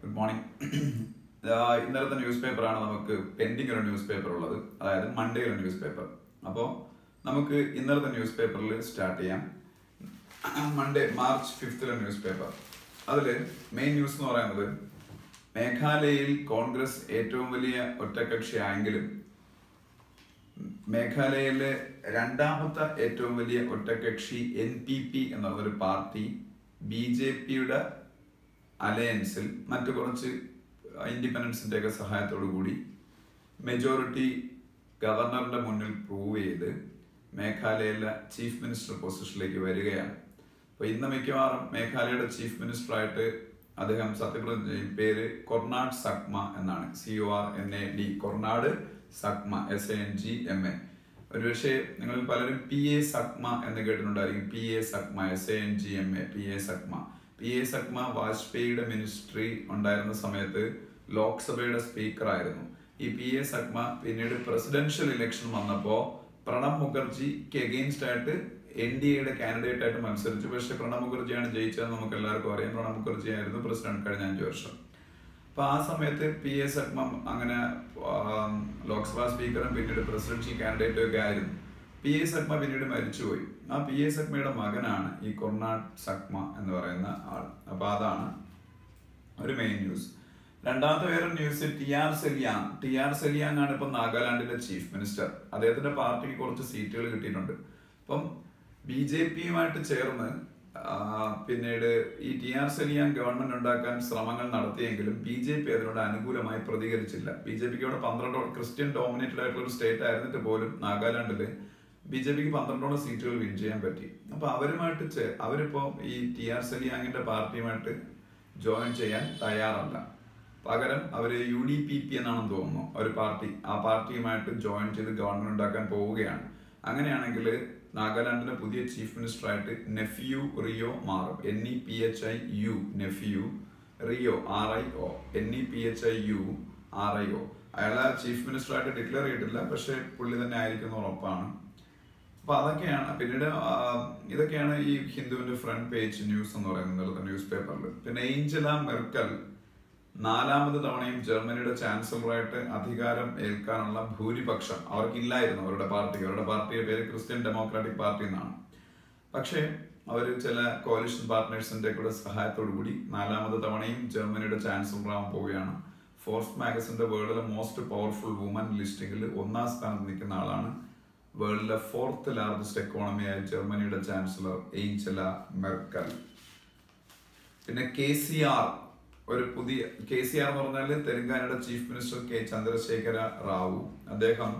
Good morning ഇന്നലത്തെ news പേപ്പറാണ് നമുക്ക് പെൻഡിങ് ഒരു ന്യൂസ് പേപ്പർ ഉള്ളത് അതായത് മൺഡേ ഒരു ന്യൂസ് പേപ്പർ അപ്പോൾ നമുക്ക് ഇന്നലത്തെ ന്യൂസ് പേപ്പറിൽ സ്റ്റാർട്ട് ചെയ്യാം മൺഡേ മാർച്ച് ഫിഫ്തിലെ ന്യൂസ് പേപ്പർ അതിൽ മെയിൻ ന്യൂസ് എന്ന് പറയുന്നത് മേഘാലയയിൽ കോൺഗ്രസ് ഏറ്റവും വലിയ ഒറ്റക്കക്ഷിയായെങ്കിലും മേഘാലയയിലെ രണ്ടാമത്തെ ഏറ്റവും വലിയ ഒറ്റകക്ഷി എൻ പി പി എന്നുള്ളൊരു പാർട്ടി ബി ജെ പിയുടെ അലയൻസിൽ മറ്റു കുറച്ച് ഇൻഡിപെൻഡൻസിന്റെ ഒക്കെ സഹായത്തോടു കൂടി മെജോറിറ്റി ഗവർണറുടെ മുന്നിൽ പ്രൂവ് ചെയ്ത് മേഘാലയയിലെ ചീഫ് മിനിസ്റ്റർ പൊസിഷനിലേക്ക് വരികയാണ് അപ്പൊ ഇന്ന് മിക്കവാറും മേഘാലയയുടെ ചീഫ് മിനിസ്റ്ററായിട്ട് അദ്ദേഹം സത്യപ്രതിജ്ഞ ചെയ്യും. പേര് കൊർണാഡ് സക്മ എന്നാണ് C O R N A D Conrad Sangma S A N G M A ഒരുപക്ഷെ നിങ്ങൾ പലരും പി എ സക്മ എന്ന് കേട്ടിട്ടുണ്ടായിരിക്കും P A Sangma S A N G M A P A Sangma P A Sangma വാജ്പേയിയുടെ മിനിസ്ട്രി ഉണ്ടായിരുന്ന സമയത്ത് ലോക്സഭയുടെ സ്പീക്കർ ആയിരുന്നു ഈ പി എ സക്മ പിന്നീട് പ്രസിഡൻഷ്യൽ ഇലക്ഷൻ വന്നപ്പോ പ്രണബ് മുഖർജിക്ക് എഗെയിൻസ്റ്റ് ആയിട്ട് എൻ ഡി എയുടെ കാൻഡിഡേറ്റ് ആയിട്ട് മത്സരിച്ചു പക്ഷെ പ്രണബ് മുഖർജിയാണ് ജയിച്ചത് നമുക്ക് എല്ലാവർക്കും അറിയാം പ്രണബ് മുഖർജി ആയിരുന്നു പ്രസിഡന്റ് കഴിഞ്ഞ അഞ്ചു വർഷം അപ്പൊ ആ സമയത്ത് പി എ സക്മ അങ്ങനെ ആം, ലോക്സഭാ സ്പീക്കറും പിന്നീട് പ്രസിഡൻഷ്യൽ കാൻഡിഡേറ്റും ഒക്കെ ആയിരുന്നു പി എ സക്മ പിന്നീട് മരിച്ചുപോയി ആ പി എ സക്മയുടെ മകനാണ് ഈ കൊർണാഡ് സക്മ എന്ന് പറയുന്ന ആൾ അപ്പൊ അതാണ് ഒരു മെയിൻ ന്യൂസ് രണ്ടാമത്തെ വേറെ news T R Zeliang T R Zeliang ആണ് ഇപ്പൊ നാഗാലാൻഡിന്റെ ചീഫ് മിനിസ്റ്റർ അദ്ദേഹത്തിന്റെ പാർട്ടിക്ക് കുറച്ച് സീറ്റുകൾ കിട്ടിയിട്ടുണ്ട് അപ്പം ബി ജെ പിയുമായിട്ട് ചേർന്ന് ആ, പിന്നീട് ഈ ടി ആർ സെലിയാൻ ഗവൺമെന്റ് ഉണ്ടാക്കാൻ ശ്രമങ്ങൾ നടത്തിയെങ്കിലും ബി ജെ പി അതിനോട് അനുകൂലമായി പ്രതികരിച്ചില്ല ബി ജെ പിക്ക് അവിടെ പന്ത്രണ്ട് ക്രിസ്ത്യൻ ഡോമിനേറ്റഡ് ആയിട്ടുള്ള ഒരു സ്റ്റേറ്റ് ആയിരുന്നിട്ട് പോലും നാഗാലാൻഡില് ബി ജെ പിക്ക് പന്ത്രണ്ടോളം സീറ്റുകൾ വിൻ ചെയ്യാൻ പറ്റി അപ്പൊ അവരുമായിട്ട് ചേ- അവരിപ്പോ ഈ ടി ആർ സെലിയാങ്ങിന്റെ പാർട്ടിയുമായിട്ട് ജോയിൻ ചെയ്യാൻ തയ്യാറല്ല പകരം അവര് യു ഡി പി പി എന്നാണെന്ന് തോന്നുന്നു ഒരു പാർട്ടി ആ പാർട്ടിയുമായിട്ട് ജോയിൻ ചെയ്ത് ഗവൺമെന്റ് ഉണ്ടാക്കാൻ പോവുകയാണ് അങ്ങനെയാണെങ്കിൽ നാഗാലാൻഡിന്റെ പുതിയ ചീഫ് മിനിസ്റ്റർ ആയിട്ട് നെഫ്യു റിയോ മാറും N E P H I U Neiphiu Rio R I O N E P H I U R I O അയാളെ ചീഫ് മിനിസ്റ്റർ ആയിട്ട് ഡിക്ലെയർ ചെയ്തിട്ടില്ല പക്ഷെ പുള്ളി തന്നെ ആയിരിക്കുന്ന ഉറപ്പാണ് അപ്പൊ അതൊക്കെയാണ് പിന്നീട് ആ, ഇതൊക്കെയാണ് ഈ ഹിന്ദുവിന്റെ ഫ്രണ്ട് പേജ് ന്യൂസ് എന്ന് പറയുന്നത് ന്യൂസ് പേപ്പറിൽ പിന്നെ ഏഞ്ചല മെർക്കൽ നാലാമത് തവണയും ജർമ്മനിയുടെ ചാൻസലറായിട്ട് അധികാരം ഏൽക്കാനുള്ള ഭൂരിപക്ഷം അവർക്കില്ലായിരുന്നു അവരുടെ പാർട്ടി അവരുടെ പാർട്ടിയുടെ പേര് ക്രിസ്ത്യൻ ഡെമോക്രാറ്റിക് പാർട്ടി എന്നാണ് പക്ഷേ അവർ ചില കോalition പാർട്ട്നേഴ്സിന്റെ കൂടെ സഹായത്തോടു കൂടി നാലാമത് തവണയും ജർമ്മനിയുടെ ചാൻസലർ ആവാൻ പോവുകയാണ് ഫോർസ് മാഗസിന്റെ വേൾഡിലെ മോസ്റ്റ് പവർഫുൾ വുമൻ ലിസ്റ്റിംഗിൽ ഒന്നാം സ്ഥാനത്ത് നിൽക്കുന്ന ആളാണ് വേൾഡിലെ ഫോർത്ത് ലാർജസ്റ്റ് എക്കോണമിയായ ജർമ്മനിയുടെ ചാൻസലർ ഏഞ്ചല മെർക്കൽ പിന്നെ കെ സി ആർ ഒരു പുതിയ കെ സി ആർ എന്ന് പറഞ്ഞാൽ തെലങ്കാനയുടെ chief minister K Chandrashekar Rao അദ്ദേഹം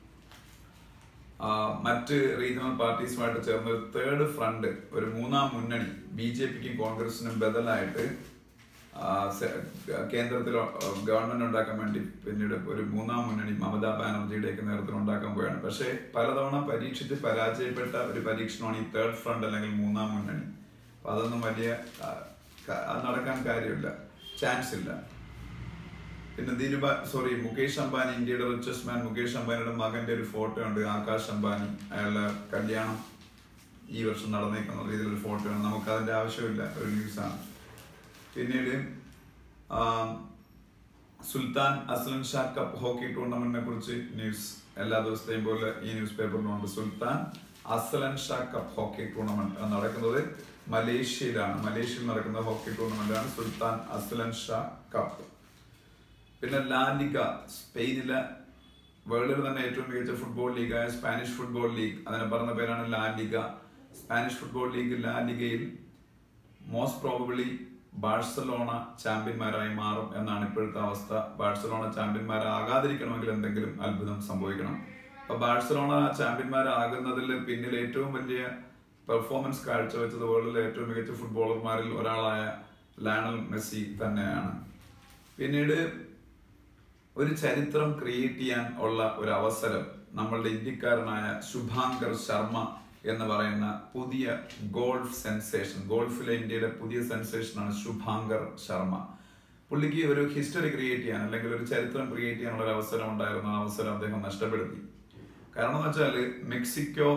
ആ, മറ്റ് റീജിയണൽ പാർട്ടീസുമായിട്ട് ചേർന്ന് ഒരു തേർഡ് ഫ്രണ്ട് ഒരു മൂന്നാം മുന്നണി ബി ജെ പിക്കും കോൺഗ്രസിനും ബദലായിട്ട് ആ, സെ- കേന്ദ്രത്തിൽ ഗവൺമെന്റ് ഉണ്ടാക്കാൻ വേണ്ടി പിന്നീട് ഒരു മൂന്നാം മുന്നണി മമതാ ബാനർജിയുടെ ഒക്കെ നേതൃത്വത്തിൽ ഉണ്ടാക്കാൻ പോവുകയാണ് പക്ഷേ പലതവണ പരീക്ഷിച്ച് പരാജയപ്പെട്ട ഒരു പരീക്ഷണമാണ് ഈ തേർഡ് ഫ്രണ്ട് അല്ലെങ്കിൽ മൂന്നാം മുന്നണി അപ്പൊ അതൊന്നും വലിയ ആ, ക- അത് നടക്കാൻ കാര്യമില്ല ചാൻസ് ഇല്ല പിന്നെ ധീരുബ സോറി മുകേഷ് അംബാനി ഇന്ത്യയുടെ റിച്ചസ്റ്റ് മാൻ മുകേഷ് അംബാനിയുടെ മകന്റെ ഒരു ഫോട്ടോ ഉണ്ട് ആകാശ് അംബാനി അയാളുടെ കല്യാണം ഈ വർഷം നടന്നേക്കുന്ന രീതിയിലൊരു ഫോട്ടോ ആണ് നമുക്ക് അതിന്റെ ആവശ്യമില്ല ഒരു ന്യൂസാണ് പിന്നീട് ആ, Sultan Azlan Shah Cup hockey ടൂർണമെന്റിനെ കുറിച്ച് ന്യൂസ് എല്ലാ ദിവസത്തെയും പോലെ ഈ ന്യൂസ് പേപ്പറിലുണ്ട് Sultan Azlan Shah Cup hockey tournament നടക്കുന്നത് മലേഷ്യയിലാണ് മലേഷ്യയിൽ നടക്കുന്ന ഹോക്കി ടൂർണമെന്റാണ് സുൽത്താൻ അസ്ലൻ ഷാ കപ്പ് പിന്നെ ലാലിഗ സ്പെയിനിലെ വേൾഡിൽ തന്നെ ഏറ്റവും മികച്ച ഫുട്ബോൾ ലീഗായ സ്പാനിഷ് ഫുട്ബോൾ ലീഗ് അതിനെ പറഞ്ഞ പേരാണ് ലാലിഗ സ്പാനിഷ് ഫുട്ബോൾ ലീഗ് ലാലിഗയിൽ മോസ്റ്റ് പ്രോബബിളി ബാഴ്സലോണ ചാമ്പ്യന്മാരായി മാറും എന്നാണ് ഇപ്പോഴത്തെ അവസ്ഥ ബാഴ്സലോണ ചാമ്പ്യന്മാരാകാതിരിക്കണമെങ്കിൽ എന്തെങ്കിലും അത്ഭുതം സംഭവിക്കണം അപ്പൊ ബാഴ്സലോണ ചാമ്പ്യന്മാരാകുന്നതിൽ പിന്നിൽ ഏറ്റവും വലിയ പെർഫോമൻസ് കാഴ്ചവെച്ചത് വേൾഡിലെ ഏറ്റവും മികച്ച ഫുട്ബോളർമാരിൽ ഒരാളായ ലാണൽ മെസ്സി തന്നെയാണ് പിന്നീട് ഒരു ചരിത്രം ക്രിയേറ്റ് ചെയ്യാൻ ഉള്ള ഒരു അവസരം നമ്മളുടെ ഇന്ത്യക്കാരനായ ശുഭാങ്കർ ശർമ്മ എന്ന് പറയുന്ന പുതിയ ഗോൾഫ് സെൻസേഷൻ ഗോൾഫിലെ ഇന്ത്യയിലെ പുതിയ സെൻസേഷനാണ് ശുഭാങ്കർ ശർമ്മ പുള്ളിക്ക് ഒരു ഹിസ്റ്ററി ക്രിയേറ്റ് ചെയ്യാൻ അല്ലെങ്കിൽ ഒരു ചരിത്രം ക്രിയേറ്റ് ചെയ്യാനുള്ള ഒരു അവസരം ഉണ്ടായിരുന്നു ആ അവസരം അദ്ദേഹം നഷ്ടപ്പെടുത്തി കാരണം എന്ന് വെച്ചാൽ Mexico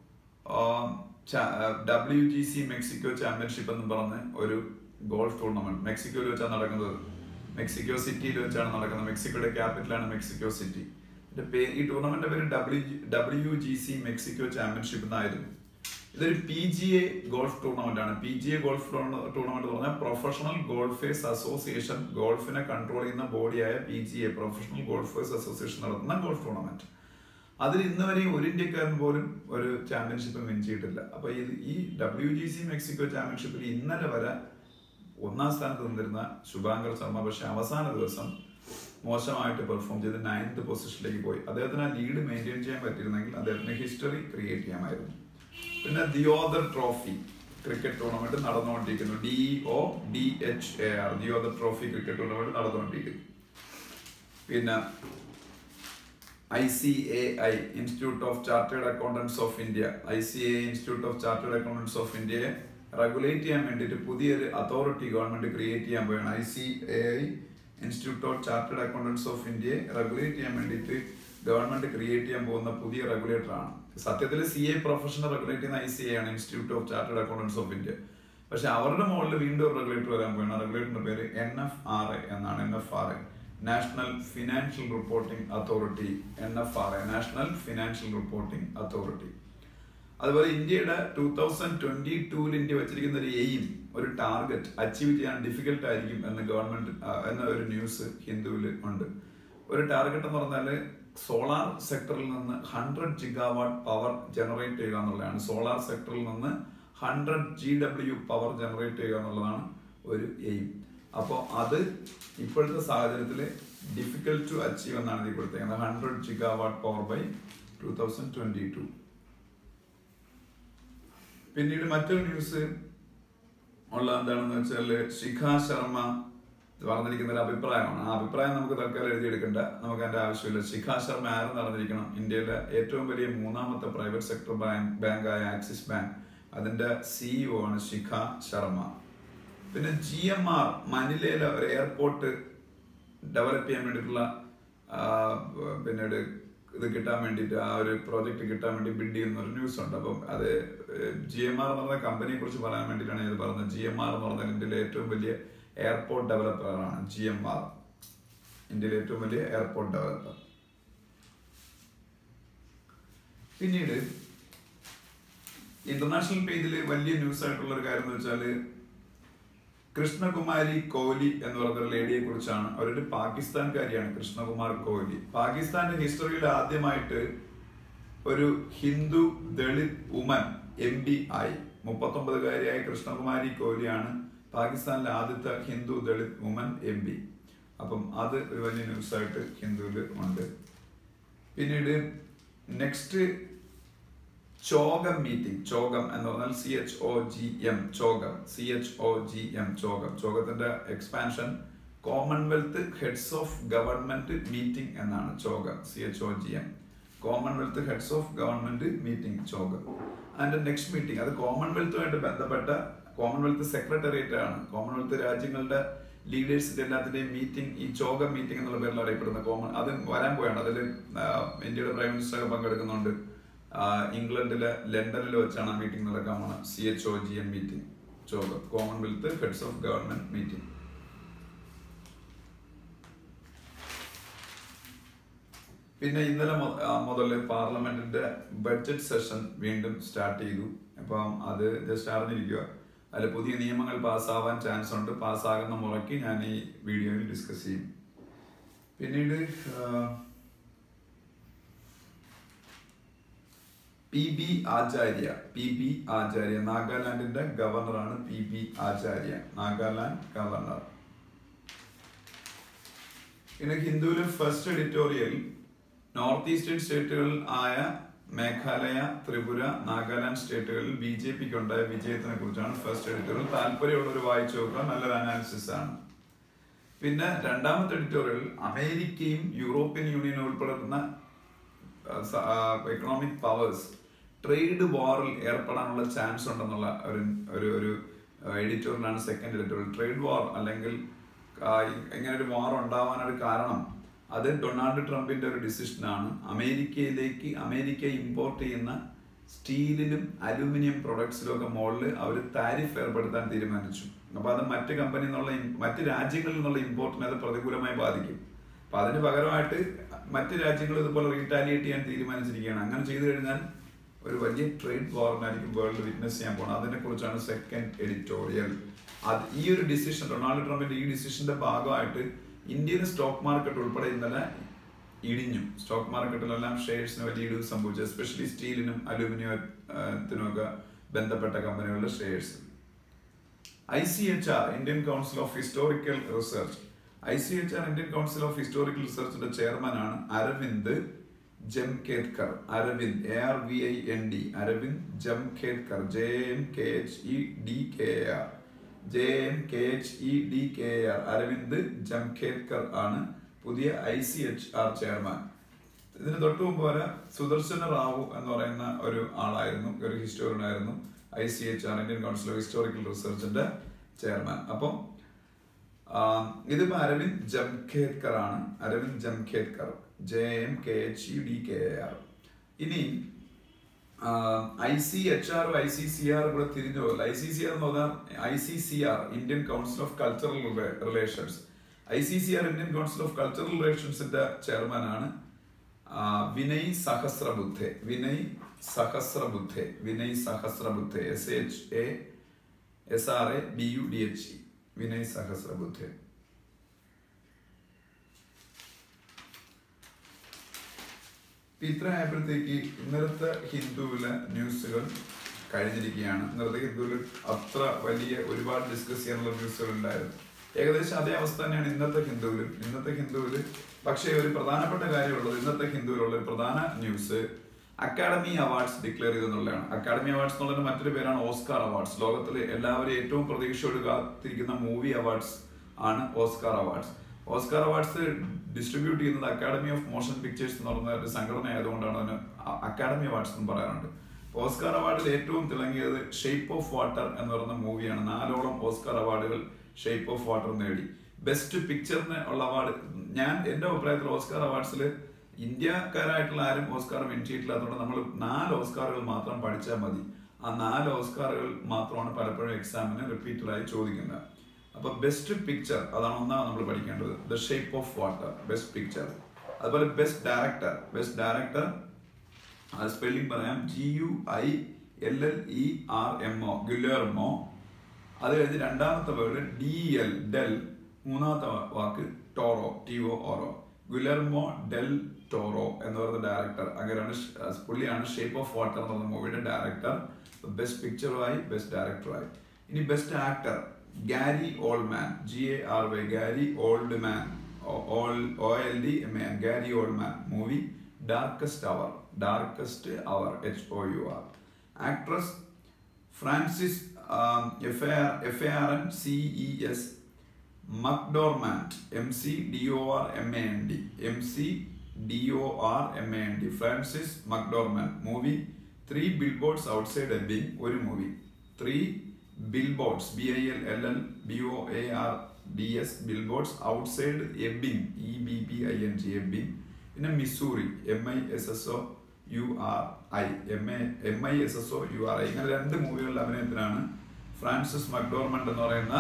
W G C Mexico championship എന്ന് പറഞ്ഞ് ഒരു ഗോൾഫ് ടൂർണമെന്റ് മെക്സിക്കോയിൽ വെച്ചാണ് നടക്കുന്നത് മെക്സിക്കോ സിറ്റിയിൽ വെച്ചാണ് നടക്കുന്നത് മെക്സിക്കോയുടെ ക്യാപിറ്റലാണ് മെക്സിക്കോ സിറ്റി ഇതിന്റെ പേര് ഈ ടൂർണമെന്റ് പേര് W W G C Mexico championship എന്നായിരുന്നു ഇതൊരു P G A golf tournament ആണ് P G A golf tournament എന്ന് പറഞ്ഞാൽ പ്രൊഫഷണൽ ഗോൾഫേഴ്സ് അസോസിയേഷൻ ഗോൾഫിനെ കൺട്രോൾ ചെയ്യുന്ന ബോഡിയായ P G A professional golfers association നടത്തുന്ന ഗോൾഫ് ടൂർണമെന്റ് അതിൽ ഇന്ന് വരെയും ഒരു ഇന്ത്യക്കാരൻ പോലും ഒരു ചാമ്പ്യൻഷിപ്പ് വിൻ ചെയ്തിട്ടില്ല അപ്പൊ ഇത് ഈ ഡബ്ല്യു ജി സി മെക്സിക്കോ ചാമ്പ്യൻഷിപ്പിൽ ഇന്നലെ വരെ ഒന്നാം സ്ഥാനത്ത് നിന്നിരുന്ന ശുഭാങ്കർ ശർമ്മ പക്ഷെ അവസാന ദിവസം മോശമായിട്ട് പെർഫോം ചെയ്ത് നയൻത് പൊസിഷനിലേക്ക് പോയി അദ്ദേഹത്തിന് ആ ലീഡ് മെയിൻറ്റെയിൻ ചെയ്യാൻ പറ്റിയിരുന്നെങ്കിൽ അദ്ദേഹത്തിന് ഹിസ്റ്ററി ക്രിയേറ്റ് ചെയ്യാമായിരുന്നു പിന്നെ ദിയോദർ ട്രോഫി ക്രിക്കറ്റ് ടൂർണമെന്റ് നടന്നുകൊണ്ടിരിക്കുന്നു D O D H A R Deodhar trophy cricket tournament നടന്നുകൊണ്ടിരിക്കുന്നു പിന്നെ I C A I institute of chartered accountants of India I C A institute of chartered accountants of ഇന്ത്യയെ regulate ചെയ്യാൻ വേണ്ടിയിട്ട് പുതിയൊരു authority government create ചെയ്യാൻ പോവുകയാണ് I C A I institute of chartered accountants of ഇന്ത്യയെ regulate ചെയ്യാൻ വേണ്ടിയിട്ട് government create ചെയ്യാൻ പോകുന്ന പുതിയ റെഗുലേറ്റർ ആണ് സത്യത്തിൽ സി എ പ്രൊഫഷണൽ റെഗുലേറ്റ് ചെയ്യുന്ന ഐ സി എ ആണ് institute of chartered accountants of India പക്ഷെ അവരുടെ മുകളിൽ വീണ്ടും ഒരു റെഗുലേറ്റർ വരാൻ പോവുകയാണ് റെഗുലേറ്ററിന്റെ പേര് എൻ എഫ് ആർ എ എന്നാണ് N F R A national financial reporting authority N F R A national financial reporting authority അതുപോലെ ഇന്ത്യയുടെ ടൂ തൗസൻഡ് ട്വന്റി ടൂവിൽ ഇന്ത്യ വെച്ചിരിക്കുന്ന ഒരു എയിം ഒരു ടാർഗറ്റ് അച്ചീവ് ചെയ്യാൻ ഡിഫിക്കൽട്ട് ആയിരിക്കും എന്ന് ഗവൺമെന്റ് എന്ന ഒരു ന്യൂസ് ഹിന്ദുവിൽ ഉണ്ട് ഒരു ടാർഗറ്റ് എന്ന് പറഞ്ഞാൽ സോളാർ സെക്ടറിൽ നിന്ന് ഹൺഡ്രഡ് ജിഗാവാട്ട് പവർ ജനറേറ്റ് ചെയ്യുക എന്നുള്ളതാണ് സോളാർ സെക്ടറിൽ നിന്ന് hundred G W power generate ചെയ്യുക എന്നുള്ളതാണ് ഒരു എയിം അപ്പോൾ അത് ഇപ്പോഴത്തെ സാഹചര്യത്തിൽ ഡിഫിക്കൽട്ട് ടു അച്ചീവ് എന്നാണ് ഇത് കൊടുത്തേക്കുന്നത് hundred gigawatt power by two thousand twenty two പിന്നീട് മറ്റൊരു ന്യൂസ് ഉള്ള എന്താണെന്ന് വെച്ചാൽ ശിഖ ശർമ്മ പറഞ്ഞിരിക്കുന്ന ഒരു അഭിപ്രായമാണ് ആ അഭിപ്രായം നമുക്ക് തൽക്കാലം എഴുതിയെടുക്കേണ്ട നമുക്ക് അതിന്റെ ആവശ്യമില്ല ശിഖ ശർമ്മ ആരെന്ന് അറിഞ്ഞിരിക്കണം ഇന്ത്യയിലെ ഏറ്റവും വലിയ മൂന്നാമത്തെ പ്രൈവറ്റ് സെക്ടർ ബാങ്ക് ബാങ്കായ ആക്സിസ് ബാങ്ക് അതിന്റെ സിഇഒ ആണ് ശിഖ ശർമ്മ പിന്നെ ജി എം ആർ മനിലയിലെ ഒരു എയർപോർട്ട് ഡെവലപ്പ് ചെയ്യാൻ വേണ്ടിയിട്ടുള്ള പിന്നീട് ഇത് കിട്ടാൻ വേണ്ടിയിട്ട് ആ ഒരു പ്രോജക്റ്റ് കിട്ടാൻ വേണ്ടി ബിഡ് ചെയ്യുന്ന ഒരു ന്യൂസ് ഉണ്ട് അപ്പം അത് ജി എം ആർ എന്ന് പറഞ്ഞ കമ്പനിയെ കുറിച്ച് പറയാൻ വേണ്ടിയിട്ടാണ് ഇത് പറഞ്ഞത് ജി എം ആർ എന്ന് പറഞ്ഞാൽ ഇന്ത്യയിലെ ഏറ്റവും വലിയ എയർപോർട്ട് ഡെവലപ്പറാണ് ജി എം ആർ ഇന്ത്യയിലെ ഏറ്റവും വലിയ എയർപോർട്ട് ഡെവലപ്പർ പിന്നീട് ഇന്റർനാഷണൽ പേജിൽ വലിയ ന്യൂസ് ആയിട്ടുള്ള ഒരു കാര്യം എന്ന് വെച്ചാൽ കൃഷ്ണകുമാരി കോഹ്ലി എന്ന് പറയുന്ന ഒരു ലേഡിയെ കുറിച്ചാണ് അവരൊരു പാകിസ്ഥാൻകാരിയാണ് കൃഷ്ണകുമാർ കോഹ്ലി പാകിസ്ഥാന്റെ ഹിസ്റ്ററിയിൽ ആദ്യമായിട്ട് ഒരു Hindu Dalit woman M P ആയി മുപ്പത്തൊമ്പതുകാരിയായ കൃഷ്ണകുമാരി കോഹ്ലിയാണ് പാകിസ്ഥാനിലെ ആദ്യത്തെ Hindu Dalit woman M P അപ്പം അത് ഒരു വലിയ ന്യൂസായിട്ട് ഹിന്ദുവിൽ ഉണ്ട് പിന്നീട് നെക്സ്റ്റ് ചോഗം മീറ്റിംഗ് ചോഗം എന്ന് പറഞ്ഞാൽ C H O G M CHOGM C H O G M CHOGM ചോഗത്തിന്റെ expansion Commonwealth heads of government meeting എന്നാണ് CHOGM C H O G M Commonwealth heads of government meeting CHOGM അതിന്റെ next meeting അത് കോമൺവെൽത്തുമായിട്ട് ബന്ധപ്പെട്ട Commonwealth secretariat ആണ് Commonwealth രാജ്യങ്ങളുടെ ലീഡേഴ്സിന്റെ എല്ലാത്തിന്റെയും meeting ഈ ചോഗം meeting എന്നുള്ള പേരിൽ അറിയപ്പെടുന്ന കോമൺ അത് വരാൻ പോയാണ് അതിൽ ഇന്ത്യയുടെ പ്രൈം മിനിസ്റ്റർ പങ്കെടുക്കുന്നുണ്ട് ഇംഗ്ലണ്ടിലെ ലണ്ടനിൽ വെച്ചാണ് ആ മീറ്റിംഗ് നടക്കാൻ പോണത് C H O G M meeting CHOGM Commonwealth heads of government meeting പിന്നെ ഇന്നലെ മുതൽ പാർലമെന്റിന്റെ ബഡ്ജറ്റ് സെഷൻ വീണ്ടും സ്റ്റാർട്ട് ചെയ്തു അപ്പം അത് ജസ്റ്റ് അറിഞ്ഞിരിക്കുക അതിൽ പുതിയ നിയമങ്ങൾ പാസ്സാവാൻ ചാൻസ് ഉണ്ട് പാസ്സാകുന്ന മുറയ്ക്ക് ഞാൻ ഈ വീഡിയോയിൽ ഡിസ്കസ് ചെയ്യും പിന്നീട് P B Acharya P B Acharya നാഗാലാൻഡിന്റെ ഗവർണറാണ് P B Acharya Nagaland governor പിന്നെ ഹിന്ദുവിലെ ഫസ്റ്റ് എഡിറ്റോറിയൽ നോർത്ത് ഈസ്റ്റേൺ സ്റ്റേറ്റുകളിൽ ആയ മേഘാലയ ത്രിപുര നാഗാലാൻഡ് സ്റ്റേറ്റുകളിൽ ബി ജെ പിക്ക് ഉണ്ടായ വിജയത്തിനെ കുറിച്ചാണ് ഫസ്റ്റ് എഡിറ്റോറിയൽ താല്പര്യമുള്ളവർ വായിച്ചു നോക്കുക നല്ലൊരു അനാലിസിസ് ആണ് പിന്നെ രണ്ടാമത്തെ എഡിറ്റോറിയൽ അമേരിക്കയും യൂറോപ്യൻ യൂണിയനും ഉൾപ്പെടുന്ന എക്കണോമിക് പവേഴ്സ് ട്രേഡ് വാറിൽ ഏർപ്പെടാനുള്ള ചാൻസ് ഉണ്ടെന്നുള്ള ഒരു ഒരു ഒരു എഡിറ്റോറിയലാണ് സെക്കൻഡ് എഡിറ്റോറിയൽ ട്രേഡ് വാർ അല്ലെങ്കിൽ ഇങ്ങനെ ഒരു വാർ ഉണ്ടാവാനൊരു കാരണം അത് ഡൊണാൾഡ് ട്രംപിന്റെ ഒരു ഡിസിഷനാണ് അമേരിക്കയിലേക്ക് അമേരിക്ക ഇമ്പോർട്ട് ചെയ്യുന്ന സ്റ്റീലിലും അലൂമിനിയം പ്രൊഡക്ട്സിലും ഒക്കെ മുകളിൽ അവർ താരിഫ് ഏർപ്പെടുത്താൻ തീരുമാനിച്ചു അപ്പോൾ അത് മറ്റ് കമ്പനി എന്നുള്ള മറ്റ് രാജ്യങ്ങളിൽ നിന്നുള്ള ഇമ്പോർട്ടിനെ അത് പ്രതികൂലമായി ബാധിക്കും അപ്പൊ അതിന് പകരമായിട്ട് മറ്റ് രാജ്യങ്ങൾ ഇതുപോലെ റീറ്റാലിയേറ്റ് ചെയ്യാൻ തീരുമാനിച്ചിരിക്കുകയാണ് അങ്ങനെ ചെയ്തു കഴിഞ്ഞാൽ ഒരു വലിയ ട്രേഡ് വാറിനായിരിക്കും വേൾഡ് വിറ്റ്നസ് ചെയ്യാൻ പോകണം അതിനെ കുറിച്ചാണ് സെക്കൻഡ് എഡിറ്റോറിയൽ അത് ഈ ഒരു ഡിസിഷൻ ഡൊണാൾഡ് ട്രംപിന്റെ ഈ ഡിസിഷന്റെ ഭാഗമായിട്ട് ഇന്ത്യൻ സ്റ്റോക്ക് മാർക്കറ്റ് ഉൾപ്പെടെ ഇന്നലെ ഇടിഞ്ഞു സ്റ്റോക്ക് മാർക്കറ്റിലെല്ലാം ഷെയർസിന് വലിയ ഇടിവ് സംഭവിച്ചു എസ്പെഷ്യലി സ്റ്റീലിനും അലൂമിനിയത്തിനും ഒക്കെ ബന്ധപ്പെട്ട കമ്പനികളുടെ shares I C H R Indian council of historical research I C H R Indian council of historical റിസർച്ചിന്റെ ചെയർമാനാണ് Arvind Jamkhedkar Arvind A R V I N D Arvind Jamkhedkar J M K H E D K R J M K H E D K R Arvind Jamkhedkar ആണ് പുതിയ I C H R chairman ഇതിന് തൊട്ട് മുമ്പ് വരെ സുദർശന റാവു എന്ന് പറയുന്ന ഒരു ആളായിരുന്നു ഒരു ഹിസ്റ്റോറിയൻ ആയിരുന്നു I C H R Indian council of historical റിസർച്ചിന്റെ ചെയർമാൻ അപ്പം ഇതിപ്പോ അരവിന്ദ് ജംഖേദ്കർ ആണ് Arvind Jamkhedkar J M K H E D K R ഇനി I C H R I C C R കൂടെ തിരിഞ്ഞു പോകില്ല ഐ സി സി ആർ എന്ന് പറഞ്ഞാൽ I C C R Indian council of cultural relations I C C R Indian council of cultural റിലേഷൻസിന്റെ ചെയർമാനാണ് Vinay Sahasrabuddhe Vinay Sahasrabuddhe Vinay Sahasrabuddhe S H A S R A B U D H E Vinay Sahasrabuddhe ഇത്ര ആയപ്പോഴത്തേക്ക് ഇന്നലത്തെ ഹിന്ദുവിലെ ന്യൂസുകൾ കഴിഞ്ഞിരിക്കുകയാണ് ഇന്നലത്തെ ഹിന്ദുവിൽ അത്ര വലിയ ഒരുപാട് ഡിസ്കസ് ചെയ്യാനുള്ള ന്യൂസുകൾ ഉണ്ടായിരുന്നു ഏകദേശം അതേ അവസ്ഥ തന്നെയാണ് ഇന്നത്തെ ഹിന്ദുവിലും ഇന്നത്തെ ഹിന്ദുവിൽ പക്ഷേ ഒരു പ്രധാനപ്പെട്ട കാര്യമുള്ളത് ഇന്നത്തെ ഹിന്ദുവിലുള്ള ഒരു പ്രധാന ന്യൂസ് അക്കാഡമി അവാർഡ്സ് ഡിക്ലെയർ ചെയ്തെന്നുള്ളതാണ് അക്കാഡമി അവാർഡ്സ് എന്നുള്ളതിന്റെ മറ്റൊരു പേരാണ് ഓസ്കാർ അവാർഡ്സ് ലോകത്തിലെ എല്ലാവരും ഏറ്റവും പ്രതീക്ഷയോട് കാത്തിരിക്കുന്ന മൂവി അവാർഡ്സ് ആണ് Oscar awards Oscar awards distribute ചെയ്യുന്നത് അക്കാഡമി ഓഫ് മോഷൻ പിക്ചേഴ്സ് എന്ന് പറയുന്ന ഒരു സംഘടന ആയതുകൊണ്ടാണ് അതിന് അക്കാഡമി അവാർഡ്സ് എന്ന് പറയാറുണ്ട് ഓസ്കാർ അവാർഡിൽ ഏറ്റവും തിളങ്ങിയത് ഷേപ്പ് ഓഫ് വാട്ടർ എന്ന് പറയുന്ന മൂവിയാണ് നാലോളം ഓസ്കാർ അവാർഡുകൾ ഷേപ്പ് ഓഫ് വാട്ടർ നേടി ബെസ്റ്റ് പിക്ചറിന് ഉള്ള അവാർഡ് ഞാൻ എന്റെ അഭിപ്രായത്തിൽ ഓസ്കാർ അവാർഡ്സിൽ ഇന്ത്യക്കാരായിട്ടുള്ള ആരും ഓസ്കാർ വിൻ ചെയ്തിട്ടില്ലാത്തതുകൊണ്ട് നമ്മൾ നാല് ഓസ്കാറുകൾ മാത്രം പഠിച്ചാൽ മതി ആ നാല് ഓസ്കാറുകൾ മാത്രമാണ് പലപ്പോഴും എക്സാമിന് റിപ്പീറ്റഡ് ആയി ചോദിക്കുന്നത് അപ്പൊ ബെസ്റ്റ് പിക്ചർ അതാണ് ഒന്നാമത് നമ്മൾ പഠിക്കേണ്ടത് the shape of water best picture അതുപോലെ best director best director spelling പറയാം G U I L L E R M O Guillermo അത് കഴിഞ്ഞ് രണ്ടാമത്തെ വേർഡ് ഡി എൽ ഡെൽ മൂന്നാമത്തെ വാക്ക് ടോറോ ടി ഒ ഓറോ ഗുലർമോ ഡെൽ ടോറോ എന്ന് പറയുന്ന ഡയറക്ടർ അങ്ങനെയാണ് പുള്ളിയാണ് ഷേപ്പ് ഓഫ് വാട്ടർ എന്ന് പറയുന്ന മൂവിയുടെ ഡയറക്ടർ ബെസ്റ്റ് പിക്ചറുമായി ബെസ്റ്റ് ഡയറക്ടറായി ഇനി best actor Gary Oldman G A R Y Gary Oldman O L D M A Gary Oldman movie darkest hour darkest hour H O U R actress Frances F A R F A R N C E S McDormand M C D O R M A N D M C D O R M A N D Frances McDormand movie three billboards outside എബിങ് ഒരു movie three billboards B I L L L B O A R D S billboards outside Ebbing E B B I N G Ebbing പിന്നെ Missouri M I S S O U R I M A M I S S O U R I ഇങ്ങനെ രണ്ട് മൂവികളുടെ അഭിനയത്തിനാണ് Frances McDormand എന്ന് പറയുന്ന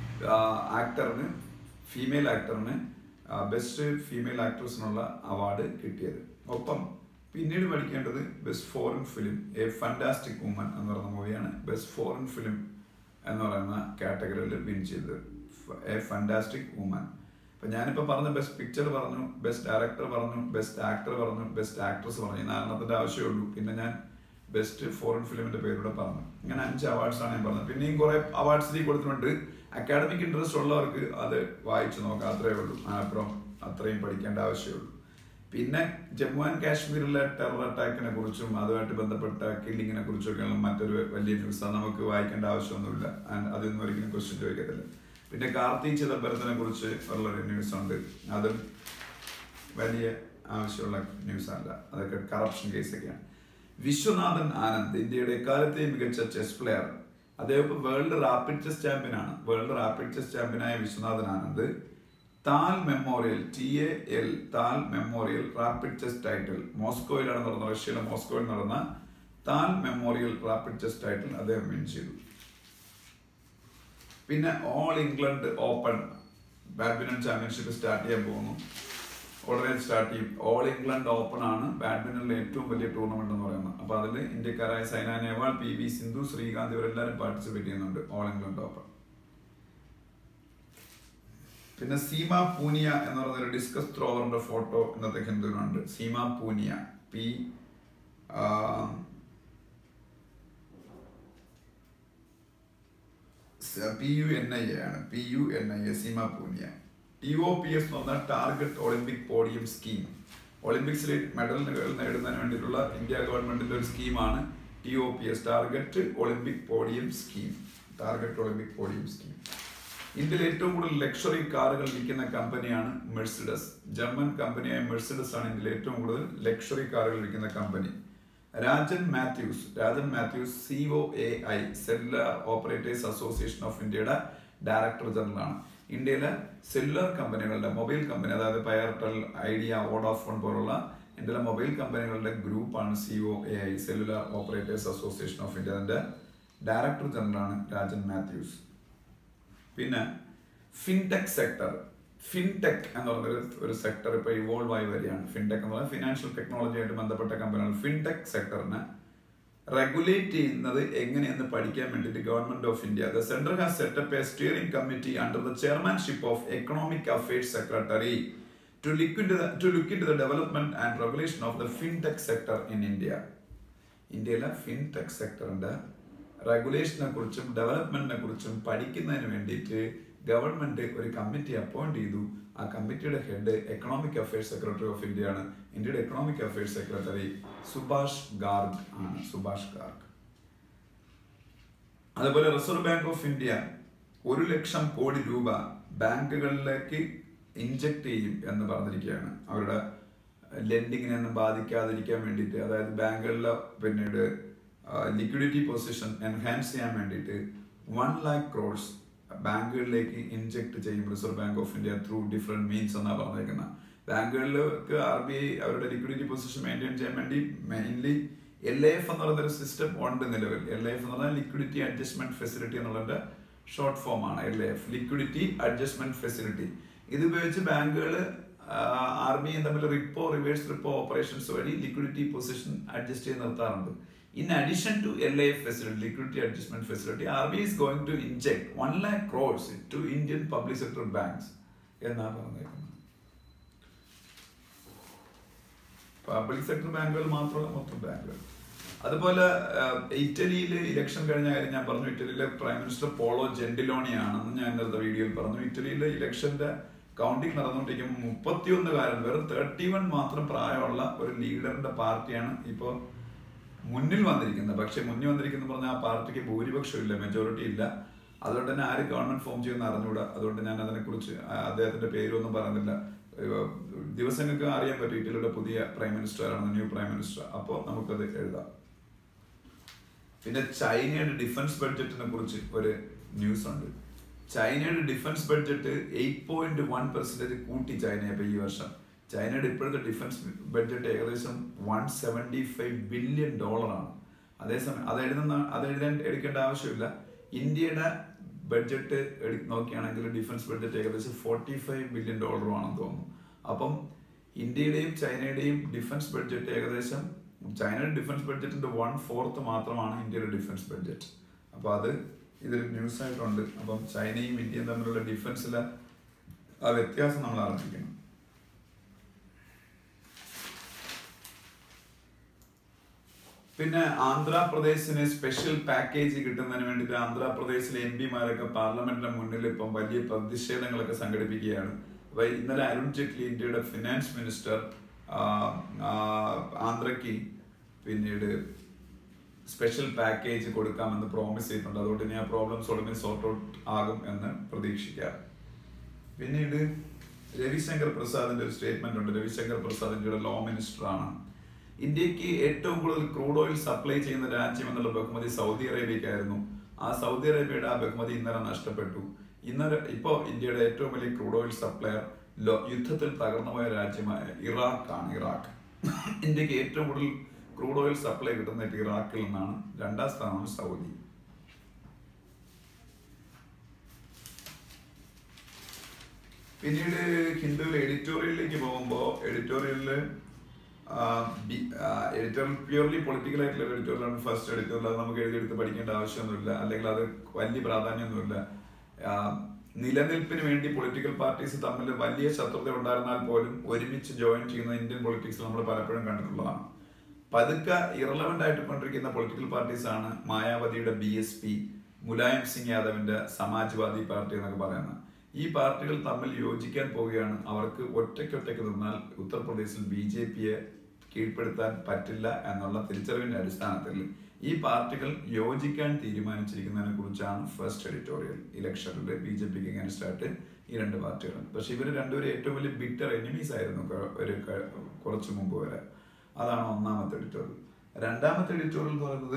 ആക്ടറിന് female ആക്ടറിന് best female ആക്ട്രസിനുള്ള അവാർഡ് കിട്ടിയത് ഒപ്പം പിന്നീട് പഠിക്കേണ്ടത് best foreign film A fantastic woman എന്ന് പറയുന്ന മൂവിയാണ് ബെസ്റ്റ് ഫോറിൻ ഫിലിം എന്ന് പറയുന്ന കാറ്റഗറിയിൽ വിൻ ചെയ്തത് എ ഫാന്റാസ്റ്റിക് വുമൻ അപ്പൊ ഞാനിപ്പോ പറഞ്ഞ ബെസ്റ്റ് പിക്ചർ പറഞ്ഞു ബെസ്റ്റ് ഡയറക്ടർ പറഞ്ഞു ബെസ്റ്റ് ആക്ടർ പറഞ്ഞു ബെസ്റ്റ് ആക്ട്രസ് പറഞ്ഞു നാലെണ്ണത്തിന്റെ ആവശ്യമേ ഉള്ളൂ പിന്നെ ഞാൻ ബെസ്റ്റ് ഫോറിൻ ഫിലിമിന്റെ പേരൂടെ പറഞ്ഞു ഇങ്ങനെ അഞ്ച് അവാർഡ്സ് ആണ് ഞാൻ പറഞ്ഞത് പിന്നെയും കുറെ അവാർഡ്സ് കൊടുത്തിട്ടുണ്ട് അക്കാഡമിക് ഇൻട്രസ്റ്റ് ഉള്ളവർക്ക് അത് വായിച്ചു നോക്കാം അത്രേ ഉള്ളൂ അപ്പുറം അത്രയും പഠിക്കേണ്ട ആവശ്യമേ ഉള്ളൂ പിന്നെ ജമ്മു ആൻഡ് കാശ്മീരിലെ ടെറർ അറ്റാക്കിനെ കുറിച്ചും അതുമായിട്ട് ബന്ധപ്പെട്ട കില്ലിങ്ങിനെ കുറിച്ചൊക്കെയുള്ള മറ്റൊരു വലിയ ന്യൂസ് നമുക്ക് വായിക്കേണ്ട ആവശ്യമൊന്നുമില്ല അതൊന്നും ഒരിക്കലും ക്വസ്റ്റ്യൻ ചോദിക്കത്തില്ല പിന്നെ കാർത്തി ചിദംബരത്തിനെ കുറിച്ച് ഉള്ളൊരു ന്യൂസ് ഉണ്ട് അതും വലിയ ആവശ്യമുള്ള ന്യൂസ് അല്ല അതൊക്കെ കറപ്ഷൻ കേസൊക്കെയാണ് വിശ്വനാഥൻ ആനന്ദ് ഇന്ത്യയുടെ എക്കാലത്തെയും മികച്ച ചെസ് പ്ലെയർ അദ്ദേഹം ഇപ്പോൾ വേൾഡ് റാപ്പിഡ് ചെസ് ചാമ്പ്യൻ ആണ് വേൾഡ് റാപ്പിഡ് ചെസ് ചാമ്പ്യനായ Viswanathan Anand Tal memorial T A L Tal memorial rapid chess title മോസ്കോയിലാണ് നടന്ന റഷ്യയിലെ മോസ്കോയിൽ നടന്ന Tal memorial rapid chess title അദ്ദേഹം വിൻ ചെയ്തു പിന്നെ all England open badminton championship start ചെയ്യാൻ പോകുന്നു ഉടനെ സ്റ്റാർട്ട് ചെയ്യും ഓൾ ഇംഗ്ലണ്ട് ഓപ്പൺ ആണ് ബാഡ്മിന്റണിലെ ഏറ്റവും വലിയ ടൂർണമെന്റ് എന്ന് പറയുന്നത് അപ്പൊ അതിൽ ഇന്ത്യക്കാരായ സൈന നെഹ്വാൾ പി വി സിന്ധു ശ്രീകാന്ത് ഇവരെല്ലാവരും പാർട്ടിസിപ്പേറ്റ് ചെയ്യുന്നുണ്ട് ഓൾ ഇംഗ്ലണ്ട് ഓപ്പൺ പിന്നെ സീമ പൂനിയ എന്ന് പറയുന്ന ഒരു ഡിസ്കസ് ത്രോവറിന്റെ ഫോട്ടോ ഇന്നത്തെ ഹിന്ദുവിനുണ്ട് Seema Punia P P U N I A ആണ് P U N I A Seema Punia T O P S എന്ന് പറഞ്ഞാൽ ടാർഗറ്റ് ഒളിമ്പിക് പോഡിയം സ്കീം ഒളിമ്പിക്സിൽ മെഡലുകൾ നേടുന്നതിന് വേണ്ടിയിട്ടുള്ള ഇന്ത്യ ഗവൺമെന്റിന്റെ ഒരു സ്കീമാണ് T O P S target Olympic podium scheme target Olympic podium scheme ഇന്ത്യയിൽ ഏറ്റവും കൂടുതൽ ലക്ഷറി കാറുകൾ വിൽക്കുന്ന കമ്പനിയാണ് മെഴ്സിഡസ് ജർമ്മൻ കമ്പനിയായ മെഴ്സിഡസ് ആണ് ഇന്ത്യയിൽ ഏറ്റവും കൂടുതൽ ലക്ഷറി കാറുകൾ വിൽക്കുന്ന company Rajan Mathews Rajan Mathews C O A I cellular operators association of ഇന്ത്യയുടെ ഡയറക്ടർ ജനറൽ ആണ് ഇന്ത്യയിലെ സെല്ലുലാർ കമ്പനികളുടെ മൊബൈൽ കമ്പനി അതായത് എയർടെൽ ഐഡിയ വോഡാഫോൺ പോലുള്ള ഇന്ത്യയിലെ മൊബൈൽ കമ്പനികളുടെ ഗ്രൂപ്പാണ് C O A I cellular operators association of India അതിന്റെ ഡയറക്ടർ ജനറൽ ആണ് രാജൻ മാത്യൂസ് പിന്നെ ഫിൻടെക് സെക്ടർ ഫിൻടെക് എന്ന് പറഞ്ഞൊരു ഒരു സെക്ടർ ഇപ്പൊ ഇവോൾവ് ആയി വരികയാണ് ഫിൻടെക് എന്ന് പറഞ്ഞാൽ ഫിനാൻഷ്യൽ ടെക്നോളജി ആയിട്ട് ബന്ധപ്പെട്ട കമ്പനികൾ ഫിൻടെക് സെക്ടറിനെ റെഗുലേറ്റ് ചെയ്യുന്നത് എങ്ങനെയെന്ന് പഠിക്കാൻ വേണ്ടിയിട്ട് government of India the central has set up a steering committee under the chairmanship of economic affairs secretary to liquid to look into the development and regulation of the fintech sector in India ഇന്ത്യയിലെ fintech സെക്ടറിന്റെ റെഗുലേഷനെ കുറിച്ചും ഡെവലപ്മെന്റിനെ കുറിച്ചും പഠിക്കുന്നതിന് വേണ്ടിയിട്ട് government ഒരു committee appoint ചെയ്തു ആ കമ്മിറ്റിയുടെ head economic affairs secretary of India ആണ് ഇന്ത്യയുടെ economic affairs secretary Subhash Garg ആണ് സുഭാഷ് ഗാർഗ് അതുപോലെ റിസർവ് ബാങ്ക് ഓഫ് ഇന്ത്യ ഒരു ലക്ഷം കോടി രൂപ ബാങ്കുകളിലേക്ക് ഇഞ്ചക്ട് ചെയ്യും എന്ന് പറഞ്ഞിരിക്കുകയാണ് അവരുടെ ലെൻഡിങ്ങിനൊന്നും ബാധിക്കാതിരിക്കാൻ വേണ്ടിയിട്ട് അതായത് ബാങ്കുകളിലെ പിന്നീട് ലിക്വിഡിറ്റി പൊസിഷൻ എൻഹാൻസ് ചെയ്യാൻ വേണ്ടിയിട്ട് വൺ ലാക്ക് ക്രോഡ്സ് ബാങ്കുകളിലേക്ക് ഇൻജെക്ട് ചെയ്യും Reserve Bank of India through different means എന്നാണ് പറഞ്ഞേക്കുന്നത് ബാങ്കുകളിലേക്ക് ആർ ബി ഐ അവരുടെ ലിക്വിഡിറ്റി പൊസിഷൻ മെയിൻറ്റെയിൻ ചെയ്യാൻ വേണ്ടി മെയിൻലി എൽ എഫ് എന്ന് പറയുന്ന ഒരു സിസ്റ്റം ഉണ്ട് നിലവിൽ എൽ എഫ് എന്ന് പറഞ്ഞാൽ ലിക്വിഡിറ്റി അഡ്ജസ്റ്റ്മെന്റ് ഫെസിലിറ്റി എന്നുള്ളതിന്റെ ഷോർട്ട് ഫോം ആണ് L F liquidity adjustment facility ഇത് ഉപയോഗിച്ച് ബാങ്കുകൾ ആർ ബി ഐ തമ്മിൽ റിപ്പോ റിവേഴ്സ് റിപ്പോ ഓപ്പറേഷൻസ് വഴി ലിക്വിഡിറ്റി പൊസിഷൻ അഡ്ജസ്റ്റ് ചെയ്ത് നിർത്താറുണ്ട് In addition to LAF facility, liquidity adjustment facility, RBI is going to inject 1 lakh crores to Indian public sector banks. എന്നാണ് പറഞ്ഞേക്കുന്നത് public sector ബാങ്കുകൾ മാത്രമല്ല മൊത്തം ബാങ്കുകൾ അതുപോലെ ഇറ്റലിയിൽ ഇലക്ഷൻ കഴിഞ്ഞ കാര്യം ഞാൻ പറഞ്ഞു ഇറ്റലിയിലെ പ്രൈം മിനിസ്റ്റർ പോളോ ജെന്റിലോണി ആണെന്ന് ഞാൻ ഇന്നത്തെ വീഡിയോയിൽ പറഞ്ഞു ഇറ്റലിയിലെ ഇലക്ഷന്റെ കൗണ്ടിങ് നടന്നുകൊണ്ടിരിക്കുമ്പോൾ മുപ്പത്തിയൊന്നുകാരൻ വെറും തേർട്ടി വൺ മാത്രം പ്രായമുള്ള ഒരു ലീഡറിന്റെ പാർട്ടിയാണ് ഇപ്പോൾ മുന്നിൽ വന്നിരിക്കുന്നത് പക്ഷെ മുന്നിൽ വന്നിരിക്കുന്ന പറഞ്ഞാൽ ആ പാർട്ടിക്ക് ഭൂരിപക്ഷം ഇല്ല മെജോറിറ്റി ഇല്ല അതുകൊണ്ട് തന്നെ ആര് ഗവൺമെന്റ് ഫോം ചെയ്യുന്ന അറിഞ്ഞുകൂടാ അതുകൊണ്ട് ഞാൻ അതിനെക്കുറിച്ച് അദ്ദേഹത്തിന്റെ പേരൊന്നും പറയുന്നില്ല ദിവസങ്ങൾക്ക് അറിയാൻ പറ്റും ഇറ്റലിയുടെ പുതിയ പ്രൈം മിനിസ്റ്റർ ആണ് ന്യൂ പ്രൈം മിനിസ്റ്റർ അപ്പോൾ നമുക്കത് എഴുതാം പിന്നെ ചൈനയുടെ ഡിഫൻസ് ബഡ്ജറ്റിനെ കുറിച്ച് ഒരു ന്യൂസ് ഉണ്ട് ചൈനയുടെ defence budget eight point one percentage കൂട്ടി ചൈന ഇപ്പൊ ഈ വർഷം ചൈനയുടെ ഇപ്പോഴത്തെ ഡിഫൻസ് ബഡ്ജറ്റ് ഏകദേശം വൺ സെവൻറ്റി ഫൈവ് ബില്യൺ ഡോളറാണ് അതേസമയം അത് എഴുതുന്ന അത് എഴുതാൻ എടുക്കേണ്ട ആവശ്യമില്ല ഇന്ത്യയുടെ ബഡ്ജറ്റ് നോക്കുകയാണെങ്കിൽ ഡിഫൻസ് ബഡ്ജറ്റ് ഏകദേശം ഫോർട്ടി ഫൈവ് ബില്യൺ ഡോളറുമാണെന്ന് തോന്നുന്നു അപ്പം ഇന്ത്യയുടെയും ചൈനയുടെയും ഡിഫൻസ് ബഡ്ജറ്റ് ഏകദേശം ചൈനയുടെ ഡിഫൻസ് ബഡ്ജറ്റിന്റെ വൺ ഫോർത്ത് മാത്രമാണ് ഇന്ത്യയുടെ ഡിഫൻസ് ബഡ്ജറ്റ് അപ്പോൾ അത് ഇതിൽ ന്യൂസ് ആയിട്ടുണ്ട് അപ്പം ചൈനയും ഇന്ത്യയും തമ്മിലുള്ള ഡിഫൻസിലെ ആ വ്യത്യാസം നമ്മൾ അറിഞ്ഞിരിക്കണം പിന്നെ ആന്ധ്രാപ്രദേശിന് സ്പെഷ്യൽ പാക്കേജ് കിട്ടുന്നതിന് വേണ്ടിയിട്ട് ആന്ധ്രാപ്രദേശിലെ എം പിമാരൊക്കെ പാർലമെന്റിന്റെ മുന്നിൽ ഇപ്പം വലിയ പ്രതിഷേധങ്ങളൊക്കെ സംഘടിപ്പിക്കുകയാണ് അപ്പൊ ഇന്നലെ അരുൺ ജെയ്റ്റ്ലി ഇന്ത്യയുടെ ഫിനാൻസ് മിനിസ്റ്റർ ആന്ധ്രയ്ക്ക് പിന്നീട് സ്പെഷ്യൽ പാക്കേജ് കൊടുക്കാമെന്ന് പ്രോമിസ് ചെയ്തിട്ടുണ്ട് അതുകൊണ്ട് ഇനി ആ പ്രോബ്ലംസ് ഉടനെ സോർട്ട് ഔട്ട് ആകും എന്ന് പ്രതീക്ഷിക്കാം പിന്നീട് രവിശങ്കർ പ്രസാദിന്റെ ഒരു സ്റ്റേറ്റ്മെന്റ് ഉണ്ട് രവിശങ്കർ പ്രസാദ് ഇന്ത്യയുടെ ലോ മിനിസ്റ്റർ ആണ് ഇന്ത്യക്ക് ഏറ്റവും കൂടുതൽ ക്രൂഡ് ഓയിൽ സപ്ലൈ ചെയ്യുന്ന രാജ്യം എന്നുള്ള ബഹുമതി സൗദി അറേബ്യക്കായിരുന്നു ആ സൗദി അറേബ്യയുടെ ആ ബഹുമതി ഇന്നലെ നഷ്ടപ്പെട്ടു ഇന്നലെ ഇപ്പോ ഇന്ത്യയുടെ ഏറ്റവും വലിയ ക്രൂഡ് ഓയിൽ സപ്ലയർ യുദ്ധത്തിൽ തകർന്നുപോയ രാജ്യമായ ഇറാഖ് ആണ് ഇറാഖ് ഇന്ത്യക്ക് ഏറ്റവും കൂടുതൽ ക്രൂഡ് ഓയിൽ സപ്ലൈ കിട്ടുന്നത് ഇറാഖിൽ നിന്നാണ് രണ്ടാം സ്ഥാനമാണ് സൗദി പിന്നീട് ഹിന്ദുവിൽ എഡിറ്റോറിയലിലേക്ക് പോകുമ്പോൾ എഡിറ്റോറിയലിൽ എഡിറ്റോറിയൽ പ്യൂർലി പൊളിറ്റിക്കൽ ആയിട്ടുള്ള എഡിറ്റോറിയലാണ് ഫസ്റ്റ് എഡിറ്റോറിയൽ അത് നമുക്ക് എഴുതിയെടുത്ത് പഠിക്കേണ്ട ആവശ്യമൊന്നുമില്ല അല്ലെങ്കിൽ അത് വലിയ പ്രാധാന്യമൊന്നുമില്ല ആ, നിലനിൽപ്പിന് വേണ്ടി പൊളിറ്റിക്കൽ പാർട്ടീസ് തമ്മിൽ വലിയ ശത്രുത ഉണ്ടായിരുന്നാൽ പോലും ഒരുമിച്ച് ജോയിൻ ചെയ്യുന്ന ഇന്ത്യൻ പൊളിറ്റിക്സിൽ നമ്മൾ പലപ്പോഴും കണ്ടിട്ടുള്ളതാണ് പതുക്കെ ഇറലവന്റ് ആയിട്ട് കൊണ്ടിരിക്കുന്ന പൊളിറ്റിക്കൽ പാർട്ടീസ് ആണ് മായാവതിയുടെ B S P Mulayam Singh യാദവിന്റെ സമാജ്വാദി പാർട്ടി എന്നൊക്കെ പറയുന്നത് ഈ പാർട്ടികൾ തമ്മിൽ യോജിക്കാൻ പോവുകയാണ് അവർക്ക് ഒറ്റയ്ക്കൊറ്റയ്ക്ക് നിന്നാൽ ഉത്തർപ്രദേശിൽ ബി ജെ പിയെ കീഴ്പ്പെടുത്താൻ പറ്റില്ല എന്നുള്ള തിരിച്ചറിവിന്റെ അടിസ്ഥാനത്തിൽ ഈ പാർട്ടികൾ യോജിക്കാൻ തീരുമാനിച്ചിരിക്കുന്നതിനെ കുറിച്ചാണ് ഫസ്റ്റ് എഡിറ്റോറിയൽ ഇലക്ഷനിൽ ബി ജെ പിക്ക് അഗേൻസ്റ്റ് ആയിട്ട് ഈ രണ്ട് പാർട്ടികളും പക്ഷെ ഇവർ രണ്ടുപേരും ഏറ്റവും വലിയ ബിറ്റർ എനിമീസ് ആയിരുന്നു ക- ഒരു ക- കുറച്ചു മുമ്പ് വരെ അതാണ് ഒന്നാമത്തെ എഡിറ്റോറിയൽ രണ്ടാമത്തെ എഡിറ്റോറിയൽ എന്ന് പറയുന്നത്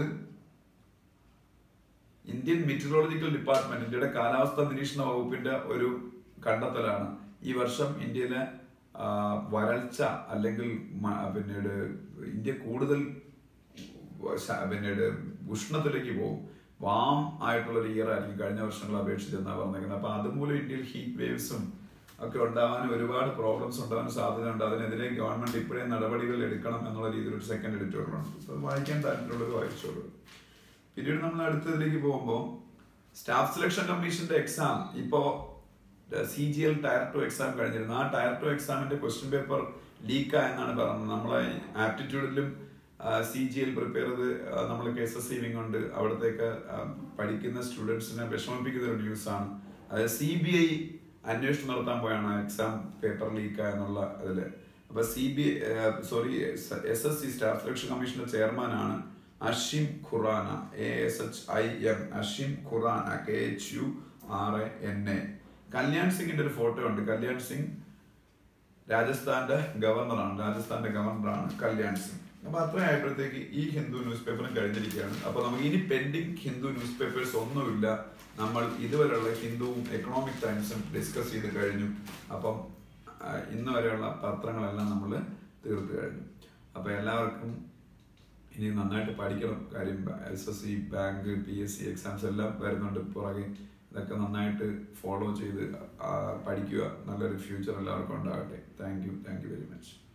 ഇന്ത്യൻ മെറ്റീരിയോളജിക്കൽ ഡിപ്പാർട്ട്മെന്റ് ഇന്ത്യയുടെ കാലാവസ്ഥാ നിരീക്ഷണ വകുപ്പിന്റെ ഒരു കണ്ടെത്തലാണ് ഈ വർഷം ഇന്ത്യയിലെ ആ, വരൾച്ച അല്ലെങ്കിൽ മ- പിന്നീട് ഇന്ത്യ കൂടുതൽ ശ- പിന്നീട് ഉഷ്ണത്തിലേക്ക് പോകും വാം ആയിട്ടുള്ള ഒരു ഇയർ ആയിരിക്കും കഴിഞ്ഞ വർഷങ്ങളെ അപേക്ഷിച്ച് എന്നാണ് പറഞ്ഞേക്കുന്നത് അപ്പൊ അതുമൂലം ഇന്ത്യയിൽ ഹീറ്റ് വേവ്സും ഒക്കെ ഉണ്ടാവാനും ഒരുപാട് പ്രോബ്ലംസ് ഉണ്ടാവാൻ സാധ്യതയുണ്ട് അതിനെതിരെ ഗവൺമെന്റ് ഇപ്പോഴേ നടപടികൾ എടുക്കണം എന്നുള്ള രീതിയിൽ ഒരു സെക്കൻഡ് എഡിറ്റോറിയലുണ്ട് അത് വായിക്കാൻ താല്പര്യമുള്ളവർ വായിച്ചോളൂ പിന്നീട് നമ്മൾ അടുത്തതിലേക്ക് പോകുമ്പോൾ സ്റ്റാഫ് സെലക്ഷൻ കമ്മീഷന്റെ എക്സാം ഇപ്പോ C G L tier two exam കഴിഞ്ഞിരുന്നു ആ ടയർ ടു എക്സാമിന്റെ ക്വസ്റ്റ്യൻ പേപ്പർ ലീക്ക് എന്നാണ് പറയുന്നത് നമ്മളെ ആപ്റ്റിറ്റ്യൂഡിലും സി ജി എൽ പ്രിപ്പയർ ചെയ്ത് നമ്മൾ K S S C wing ഉണ്ട് അവിടത്തേക്ക് ആ, പഠിക്കുന്ന സ്റ്റുഡൻസിനെ വിഷമിപ്പിക്കുന്ന ഒരു ന്യൂസാണ് അതായത് സി ബി ഐ അന്വേഷണം നടത്താൻ പോയാണ് എക്സാം പേപ്പർ ലീക്ക് എന്നുള്ള ഇതില് അപ്പൊ C B sorry S S C staff selection കമ്മീഷന്റെ ചെയർമാനാണ് Ashim Khurana A S H I M Ashim Khurana K H U R A N A Kalyan സിംഗിന്റെ ഒരു ഫോട്ടോ ഉണ്ട് കല്യാൺ സിംഗ് രാജസ്ഥാന്റെ ഗവർണറാണ് രാജസ്ഥാന്റെ ഗവർണറാണ് കല്യാൺ സിംഗ് അപ്പൊ അത്രയായപ്പോഴത്തേക്ക് ഈ ഹിന്ദു ന്യൂസ് പേപ്പറും കഴിഞ്ഞിരിക്കുകയാണ് അപ്പൊ നമുക്ക് ഇനി പെൻഡിങ് ഹിന്ദു ന്യൂസ് പേപ്പേഴ്സ് ഒന്നുമില്ല നമ്മൾ ഇതുവരെയുള്ള ഹിന്ദുവും എക്കണോമിക് ടൈംസും ഡിസ്കസ് ചെയ്ത് കഴിഞ്ഞു അപ്പം ആ, ഇന്ന് വരെയുള്ള പത്രങ്ങളെല്ലാം നമ്മൾ തീർത്ത് കഴിഞ്ഞു അപ്പൊ എല്ലാവർക്കും ഇനി നന്നായിട്ട് പഠിക്കണം കാര്യം S S C bank P S C exams എല്ലാം വരുന്നുണ്ട് പുറകെ ഇതൊക്കെ നന്നായിട്ട് ഫോളോ ചെയ്ത് ആ, പഠിക്കുക നല്ലൊരു ഫ്യൂച്ചർ എല്ലാവർക്കും ഉണ്ടാകട്ടെ thank you thank you very much